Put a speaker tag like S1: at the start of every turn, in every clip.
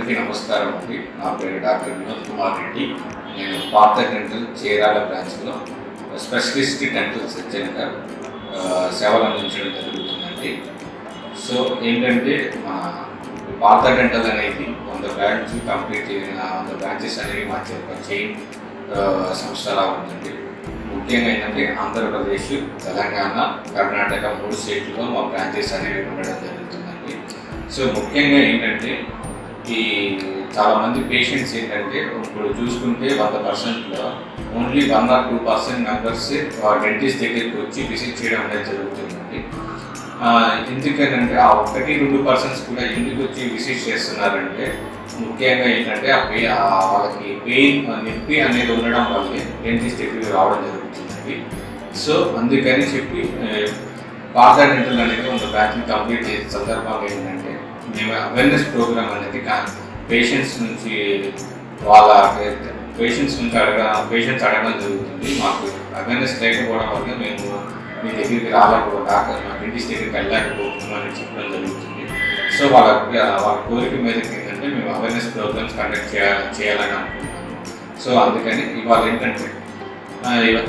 S1: అందరికీ నమస్కారం అండి నా పేరు డాక్టర్ వినోద్ కుమార్ రెడ్డి నేను పాత డెంటల్ చీరాల బ్రాంచ్లో స్పెషలిస్ట్ డెంటల్ సర్జన్గా ఆ, సేవలు అందించడం జరుగుతుందండి సో ఏంటంటే మా పాత డెంటల్ అనేది వంద బ్రాంచ్ కంప్లీట్ చేసిన వంద బ్రాంచెస్ అనేవి మా ఒక చైన్ సంస్థలా ఉంటుంది ముఖ్యంగా ఏంటంటే ఆంధ్రప్రదేశ్ తెలంగాణ కర్ణాటక మూడు స్టేట్లలో మా బ్రాంచెస్ అనేవి ఉండడం జరుగుతుందండి సో ముఖ్యంగా ఏంటంటే ఈ చాలా మంది పేషెంట్స్ ఏంటంటే ఇప్పుడు చూసుకుంటే వంద పర్సెంట్లో only one or two percent members dentist దగ్గరికి వచ్చి విజిట్ చేయడం అనేది జరుగుతుందండి ఆ, ఎందుకనంటే ఆ ఒకటి రెండు పర్సన్స్ కూడా ఎందుకు వచ్చి విజిట్ చేస్తున్నారంటే ముఖ్యంగా ఏంటంటే ఆ పే ఆ వాళ్ళకి పెయిన్ నొప్పి అనేది ఉండడం వల్లే డెంటిస్ట్ దగ్గరికి రావడం జరుగుతుందండి సో అందుకని చెప్పి ఆ, పాత డెంటల్ అనేది ఒక బ్యాచ్ కంప్లీట్ చేసే సందర్భంగా ఏంటంటే మేము అవేర్నెస్ ప్రోగ్రామ్ అనేది పేషెంట్స్ నుంచి వాళ్ళ పేషెంట్స్ నుంచి అడగ పేషెంట్స్ అడగడం జరుగుతుంది మాకు అవేర్నెస్ లేకపోవడం వల్ల మేము మీ దగ్గరికి రాలేకపో డాక్టర్ మా డెంటిస్ట్ దగ్గరికి వెళ్ళలేకపోతున్నామని చెప్పడం జరుగుతుంది సో వాళ్ళ వాళ్ళ కోరిక మీదకి ఏంటంటే మేము అవేర్నెస్ ప్రోగ్రామ్స్ కండక్ట్ చేయాలి చేయాలని అనుకుంటున్నాము సో అందుకని ఇవాళ ఏంటంటే ఆ, ఇవ-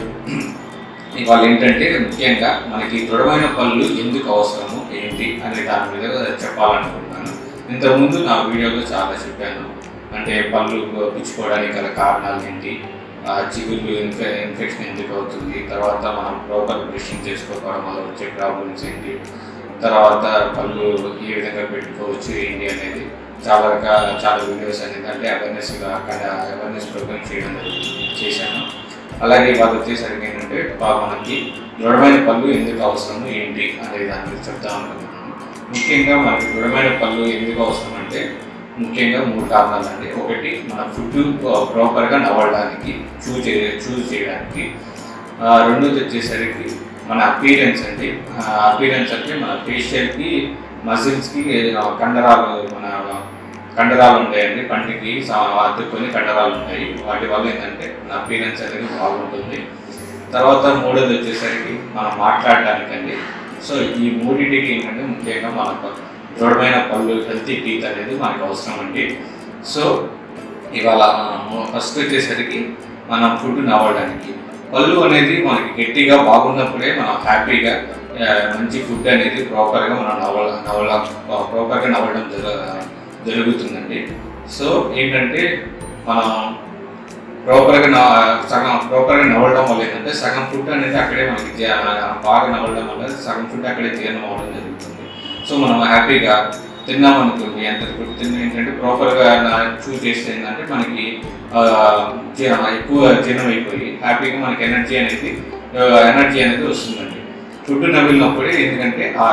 S1: ఇవాళ ఏంటంటే ముఖ్యంగా మనకి దృఢమైన పళ్ళు ఎందుకు అవసరము ఏంటి అనే దాని మీద చెప్పాలనుకుంటున్నాను ఇంతకుముందు నా వీడియోలో చాలా చెప్పాను అంటే పళ్ళు పిచ్చుకోవడానికి గల కారణాలు ఏంటి ఆ, చిగుళ్ళు ఇన్ఫె ఇన్ఫెక్షన్ ఎందుకు అవుతుంది తర్వాత మనం ప్రాపర్ బ్రషింగ్ చేసుకోవడం వల్ల వచ్చే ప్రాబ్లమ్స్ ఏంటి తర్వాత పళ్ళు ఏ విధంగా పెట్టుకోవచ్చు ఏంటి అనేది చాలా రకాల చాలా వీడియోస్ అనేది అంటే అవేర్నెస్ అవేర్నెస్ ప్రోగ్రామ్ చేయడం జరుగుతుంది చేశాను అలాగే వాళ్ళు వచ్చేసరికి ఏంటంటే బా- మనకి దృఢమైన పళ్ళు ఎందుకు అవసరం ఏంటి అనే దాని గురించి చెప్తాం అనుకుంటున్నాను ముఖ్యంగా మనకి దృఢమైన పళ్ళు ఎందుకు అవసరం అంటే ముఖ్యంగా మూడు కారణాలు అండి ఒకటి మన ఫుడ్ ప్రాపర్గా నవ్వడానికి చూజ్ చే చూజ్ చేయడానికి ఆ, రెండోది వచ్చేసరికి మన అపీరెన్స్ అండి అపీరెన్స్ అంటే మన ఫేషియల్కి మజిల్స్కి కండరాలు మన కండరాలు ఉంటాయండి పంటికి సా- అతుక్కొని కండరాలు ఉంటాయి వాటి వల్ల ఏంటంటే మన అపీరెన్స్ అనేది బాగుంటుంది తర్వాత మూడోది వచ్చేసరికి మనం మాట్లాడడానికండి సో ఈ మూడింటికి ఏంటంటే ముఖ్యంగా మనకు దృఢమైన పళ్ళు హెల్తీ టీత్ అనేది మనకు అవసరం అండి సో ఇవాళ ఫస్ట్ వచ్చేసరికి మనం ఫుడ్ నవ్వడానికి పళ్ళు అనేది మనకి గట్టిగా బాగున్నప్పుడే మనం హ్యాపీగా ఆ, మంచి ఫుడ్ అనేది ప్రాపర్గా మనం నవ్వ నవ్వల ప్రాపర్గా నవ్వడం జర జరుగుతుందండి సో ఏంటంటే మనం ప్రాపర్గా నా సగం ప్రాపర్గా నవ్వడం వల్ల ఏంటంటే సగం ఫుడ్ అనేది అక్కడే మనకి జీ- బాగా నవ్వడం వల్ల సగం ఫుడ్ అక్కడే జీర్ణం అవ్వడం జరుగుతుంది సో మనం హ్యాపీగా తిన్నాం అనుకోండి ఎంత ఫుడ్ తిన్నా ఏంటంటే ప్రాపర్గా చూస్ చేస్తే ఏంటంటే మనకి ఆ, జీర్ణం ఎక్కువ జీర్ణం అయిపోయి హ్యాపీగా మనకి ఎనర్జీ అనేది ఎనర్జీ అనేది వస్తుందండి ఫుడ్ నవ్వినప్పుడే ఎందుకంటే ఆ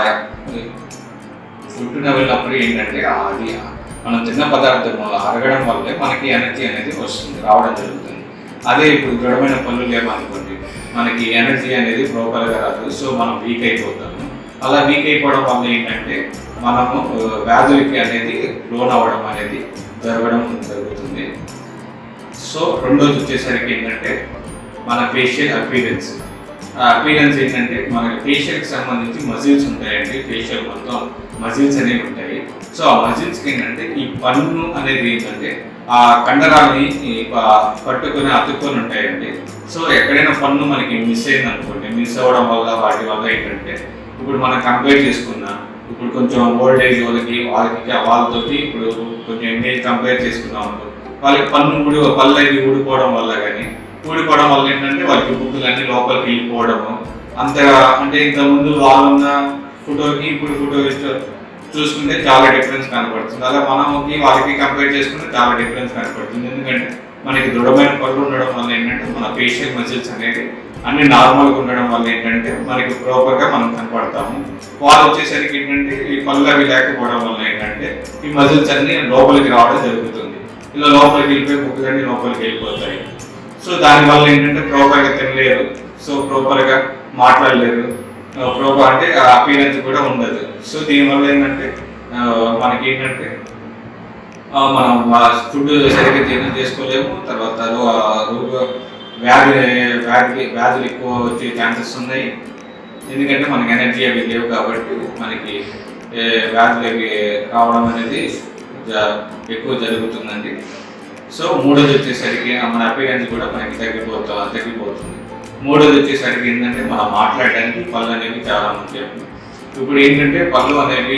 S1: ఫుడ్ నవ్వినప్పుడు ఏంటంటే అది మనం తిన్న పదార్థం అరగడం వల్లే మనకి ఎనర్జీ అనేది వస్తుంది రావడం జరుగుతుంది అదే ఇప్పుడు దృఢమైన పళ్ళు లేమనుకోండి మనకి ఎనర్జీ అనేది ప్రాపర్గా రాదు సో మనం వీక్ అయిపోతాము అలా వీక్ అయిపోవడం వల్ల ఏంటంటే మనము ఆ, వ్యాధులకి అనేది లోన్ అవ్వడం అనేది జరగడం జరుగుతుంది సో రెండోది వచ్చేసరికి ఏంటంటే మన ఫేషియల్ అపీరెన్స్ ఆ అపీరెన్స్ ఏంటంటే మన ఫేషియల్కి సంబంధించి మజిల్స్ ఉంటాయండి ఫేషియల్ మొత్తం మజిల్స్ అనేవి ఉంటాయి సో ఆ మజిల్స్కి ఏంటంటే ఈ పన్ను అనేది ఏంటంటే ఆ కండరాలని ఈ ప- పట్టుకొని అతుక్కొని ఉంటాయండి సో ఎక్కడైనా పన్ను మనకి మిస్ అయింది అనుకోండి మిస్ అవ్వడం వల్ల వాటి వల్ల ఏంటంటే ఇప్పుడు మనం కంపేర్ చేసుకున్నా ఇప్పుడు కొంచెం ఓల్డ్ ఏజ్ వాళ్ళకి వాళ్ళకి వాళ్ళతోటి ఇప్పుడు కొంచెం ఎంగేజ్ కంపేర్ చేసుకున్నాం అనుకో వాళ్ళకి పన్ను ఊడి పళ్ళు అవి ఊడిపోవడం వల్ల కానీ ఊడిపోవడం వల్ల ఏంటంటే వాళ్ళకి బుక్కులు అన్ని లోపలికి వెళ్ళిపోవడము అంత అంటే ఇంతకుముందు వాళ్ళున్న ఫోటోకి ఇప్పుడు ఫోటో చూసుకుంటే చాలా డిఫరెన్స్ కనపడుతుంది అలా మనకి వాళ్ళకి కంపేర్ చేసుకుంటే చాలా డిఫరెన్స్ కనపడుతుంది ఎందుకంటే మనకి దృఢమైన పళ్ళు ఉండడం వల్ల ఏంటంటే మన ఫేషియల్ మజిల్స్ అనేది అన్ని నార్మల్గా ఉండడం వల్ల ఏంటంటే మనకి ప్రాపర్గా మనం కనపడతాము వాళ్ళు వచ్చేసరికి ఏంటంటే ఈ పళ్ళు అవి లేకపోవడం వల్ల ఏంటంటే ఈ మజిల్స్ అన్ని లోపలికి రావడం జరుగుతుంది ఇలా లోపలికి వెళ్ళిపోయి బుక్కులన్నీ లోపలికి వెళ్ళిపోతాయి సో దానివల్ల ఏంటంటే ప్రాపర్గా తినలేరు సో ప్రాపర్గా మాట్లాడలేరు ప్రాపర్ అంటే అపీరెన్స్ కూడా ఉండదు సో దీనివల్ల ఏంటంటే ఆ, మనకి ఏంటంటే ఆ, మనం ఫుడ్ సరిగ్గా జీర్ణం చేసుకోలేము తర్వాత రో- రోగ వ్యాధి వ్యాధి వ్యాధులు ఎక్కువ వచ్చే ఛాన్సెస్ ఉన్నాయి ఎందుకంటే మనకి ఎనర్జీ అవి లేవు కాబట్టి మనకి ఏ, వ్యాధులు అవి రావడం అనేది జ- ఎక్కువ జరుగుతుందండి సో మూడోది వచ్చేసరికి మన అపీరెన్స్ కూడా మనకి తగ్గిపోతా తగ్గిపోతుంది మూడోది వచ్చేసరికి ఏంటంటే మనం మాట్లాడడానికి పళ్ళు అనేవి చాలా ముఖ్యం ఇప్పుడు ఏంటంటే పళ్ళు అనేవి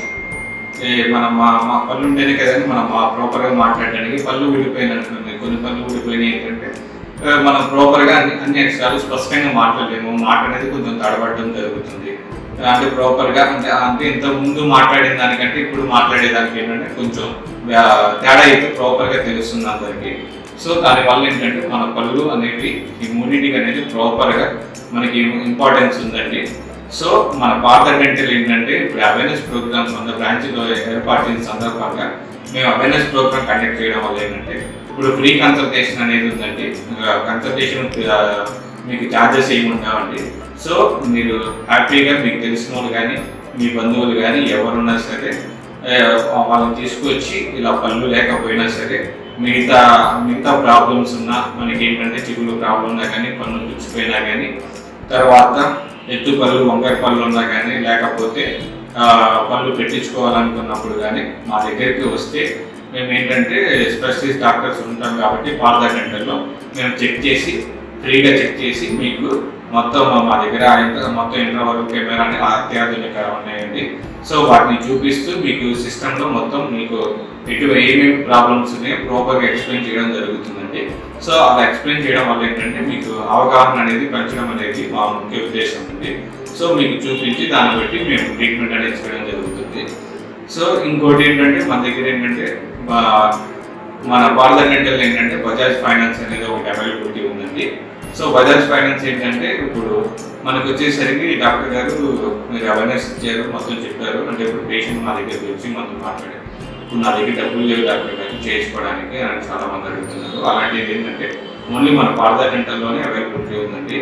S1: ఏ, మనం మా మా పళ్ళు ఉంటేనే కదండి మనం మా ప్రాపర్గా మాట్లాడడానికి పళ్ళు విడిపోయినట్టుంది కొన్ని పళ్ళు విడిపోయినాయి ఏంటంటే ఆ, మనం ప్రాపర్గా అన్ని అన్ని అక్షరాలు స్పష్టంగా మాట్లాడలేము మాట అనేది కొంచెం తడబడడం జరుగుతుంది అంటే ప్రాపర్గా అంటే అంటే ఇంత ముందు మాట్లాడిన దానికంటే ఇప్పుడు మాట్లాడేదానికి ఏంటంటే కొంచెం ఆ, తేడా అయితే ప్రాపర్గా తెలుస్తుంది అందరికి సో దానివల్ల ఏంటంటే మన పళ్ళు అనేవి ఈ మూడింటికి అనేది ప్రాపర్గా మనకి ఇంపార్టెన్స్ ఉందండి సో మన పాత డెంటల్ ఏంటంటే ఇప్పుడు అవేర్నెస్ ప్రోగ్రామ్స్ మన బ్రాంచ్లో ఏర్పాటు సందర్భంగా మేము అవేర్నెస్ ప్రోగ్రామ్ కండక్ట్ చేయడం వల్ల ఏంటంటే ఇప్పుడు ఫ్రీ కన్సల్టేషన్ అనేది ఉందండి కన్సల్టేషన్ మీకు ఛార్జెస్ ఏమి ఉండవండి సో మీరు హ్యాపీగా మీకు తెలిసిన వాళ్ళు కానీ మీ బంధువులు కానీ ఎవరున్నా సరే ఆ, వాళ్ళని తీసుకొచ్చి ఇలా పళ్ళు లేకపోయినా సరే మిగతా మిగతా ప్రాబ్లమ్స్ ఉన్నా మనకి ఏంటంటే చిగురు ప్రాబ్లం ఉన్నా కానీ పన్ను పుచ్చిపోయినా కానీ తర్వాత ఎత్తు పళ్ళు వంకర పళ్ళు ఉన్నా కానీ లేకపోతే ఆ, పళ్ళు పెట్టించుకోవాలనుకున్నప్పుడు కానీ మా దగ్గరికి వస్తే మేము ఏంటంటే స్పెషలిస్ట్ డాక్టర్స్ ఉంటాం కాబట్టి పార్థ డెంటల్లో మేము చెక్ చేసి ఫ్రీగా చెక్ చేసి మీకు మొత్తం మా దగ్గర ఇంత- మొత్తం ఇంటర్వల్ కెమెరా అని అత్యాధునిక ఉన్నాయండి సో వాటిని చూపిస్తూ మీకు సిస్టంలో మొత్తం మీకు ఎటు ఏమేమి ప్రాబ్లమ్స్ ఉన్నాయో ప్రాపర్గా ఎక్స్ప్లెయిన్ చేయడం జరుగుతుందండి సో అలా ఎక్స్ప్లెయిన్ చేయడం వల్ల ఏంటంటే మీకు అవగాహన అనేది పెంచడం అనేది మా ముఖ్య ఉద్దేశం ఉంది సో మీకు చూపించి దాన్ని బట్టి మేము ట్రీట్మెంట్ అనేది చేయడం జరుగుతుంది సో ఇంకోటి ఏంటంటే మన దగ్గర ఏంటంటే మా- మన భారత డెంటల్ ఏంటంటే బజాజ్ ఫైనాన్స్ అనేది ఒకటి అవైలబిలిటీ ఉందండి సో బజాజ్ ఫైనాన్స్ ఏంటంటే ఇప్పుడు మనకు వచ్చేసరికి డాక్టర్ గారు మీరు అవేర్నెస్ ఇచ్చారు మొత్తం చెప్పారు అంటే ఇప్పుడు పేషెంట్ మా దగ్గరికి వచ్చి మొత్తం మాట్లాడారు ఇప్పుడు నా దగ్గర డబ్బులు లేవు డాక్టర్ గారు చేసుకోవడానికి అని చాలా మంది అడుగుతున్నారు అలాంటిది ఏంటంటే ఓన్లీ మన భారత డెంటల్లోనే అవైలబిలిటీ ఉందండి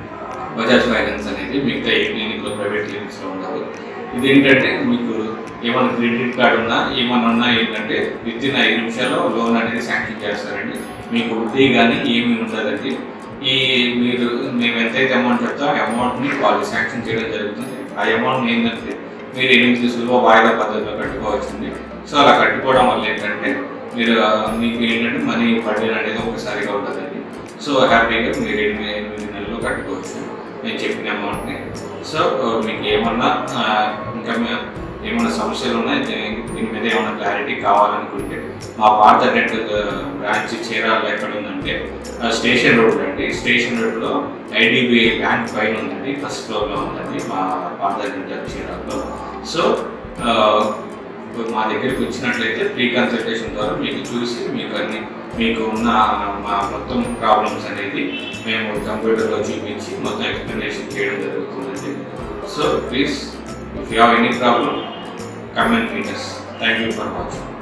S1: బజాజ్ ఫైనాన్స్ అనేది మిగతా ఏ క్లినిక్లో ప్రైవేట్ క్లినిక్స్లో ఉండదు ఇది ఏంటంటే మీకు ఏమైనా క్రెడిట్ కార్డు ఉన్నా ఏమైనా ఉన్నా ఏంటంటే విత్ ఇన్ ఐదు నిమిషాల్లో లోన్ అనేది శాంక్షన్ చేస్తారండి మీకు వడ్డీ కానీ ఏమీ ఉండదండి ఈ మీరు మేము ఎంతైతే అమౌంట్ చెప్తామో ఆ అమౌంట్ని వాళ్ళు శాంక్షన్ చేయడం జరుగుతుంది ఆ అమౌంట్ ఏంటంటే మీరు ఎనిమిది సులువ వాయిదా పద్ధతిలో కట్టుకోవచ్చండి సో అలా కట్టుకోవడం వల్ల ఏంటంటే మీరు ఆ, మీకు ఏంటంటే మనీ పడ్డీ అనేది ఒకసారిగా ఉంటుందండి సో హ్యాపీగా మీరు ఎనిమిది ఎనిమిది నెలలు కట్టుకోవచ్చు నేను చెప్పిన అమౌంట్ని సో ఆ, మీకు ఏమన్నా ఆ, ఇంకా మీ- ఏమైనా సమస్యలు ఉన్నాయి దీని దీని మీద ఏమైనా క్లారిటీ కావాలనుకుంటే మా పాత నెట్ బ్రాంచ్ చీరాలు ఎక్కడ ఉందంటే ఆ, స్టేషన్ రోడ్ అండి స్టేషన్ రోడ్లో ఐడిబిఐ బ్యాంక్ పైన ఉందండి ఫస్ట్ ఫ్లోర్లో ఉందండి మా పాత నెట్ చీరాల్లో సో ఆ, ఇప్పుడు మా దగ్గరికి వచ్చినట్లయితే ప్రీ కన్సల్టేషన్ ద్వారా మీకు చూసి మీకు అన్ని మీకు ఉన్న మా మొత్తం ప్రాబ్లమ్స్ అనేది మేము కంప్యూటర్లో చూపించి మొత్తం ఎక్స్ప్లెనేషన్ చేయడం జరుగుతుందండి so please if you have any problem come and meet us thank you for watching